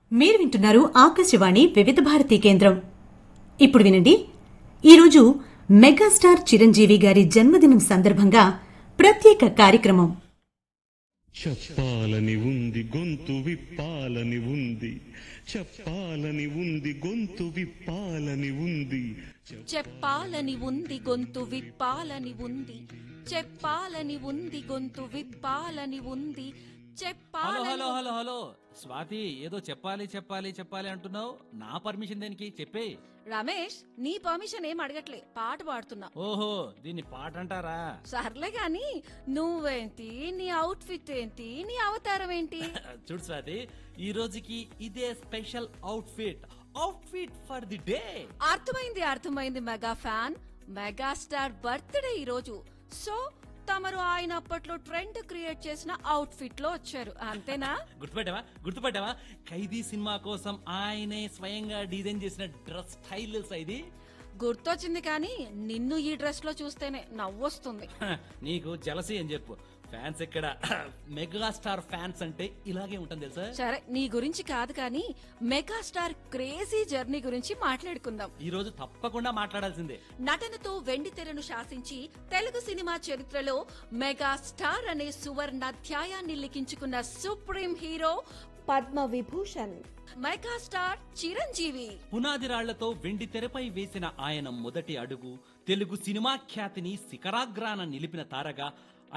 మీరు వింటున్నారు ఆకాశవాణి వివిధ భారతి కేంద్రం ఇప్పుడు వినండి ఈరోజు మెగాస్టార్ చిరంజీవి గారి జన్మదినం సందర్భంగా ప్రత్యేక కార్యక్రమం చెప్పాలని ఉంది గొంతు విప్పాలని ఉంది చెప్పాలని ఉంది గొంతు విప్పాలని ఉంది చెప్పాలని ఉంది గొంతు విప్పాలని ఉంది చెప్పాలని ఉంది గొంతు విప్పాలని ఉంది హలో చెప్పాలని హలో హలో హలో స్వాతి ఏదో చెప్పాలి చెప్పాలి చెప్పాలి అంటున్నావు నా పర్మిషన్ దేనికి చెప్పే రమేష్ నీ పర్మిషన్ ఏం అడగట్లే పాట పాడుతున్నా ఓహో దీన్ని పాట అంటారా సర్లే గాని నువ్వేంటి నీ అవుట్ఫిట్ ఏంటి నీ అవతారం ఏంటి చూడు స్వాతి ఈ రోజుకి ఇదే special outfit outfit for the day అర్థమైంది అర్థమైంది మెగా ఫ్యాన్ మెగాస్టార్ బర్త్డే ఈ రోజు సో తమరు ఆయన అప్పట్లో ట్రెండ్ క్రియేట్ చేసిన అవుట్ఫిట్ లో వచ్చారు అంతేనా గుర్తుపెట్టావా గుర్తుపెట్టావా ఖైదీ సినిమా కోసం ఆయనే స్వయంగా డిజైన్ చేసిన డ్రెస్ స్టైల్ ఇది గుర్తొచ్చింది కానీ నిన్ను ఈ డ్రెస్ లో చూస్తేనే నవ్వొస్తుంది హ, నీకు జలసి అని చెప్పు ఫ్యాన్స్ ఇక్కడ మెగాస్టార్ ఫ్యాన్స్ అంటే ఇలాగే ఉంటుంది తెలుసా సరే నీ గురించి కాదు కానీ మెగాస్టార్ క్రేజీ జర్నీ గురించి మాట్లాడుకుందాం ఈ రోజు తప్పకుండా మాట్లాడాల్సిందే నటనతో వెండి తెరను శాసించి తెలుగు సినిమా చరిత్రలో మెగాస్టార్ అనే సువర్ణాధ్యాయాన్ని లిఖించుకున్న supreme hero Padma Vibhushan megastar Chiranjeevi పునాది రాళ్లతో వెండి తెరపై వేసిన ఆయన మొదటి అడుగు తెలుగు సినిమా ఖ్యాతిని శిఖరాగ్రాన నిలిపిన తారగా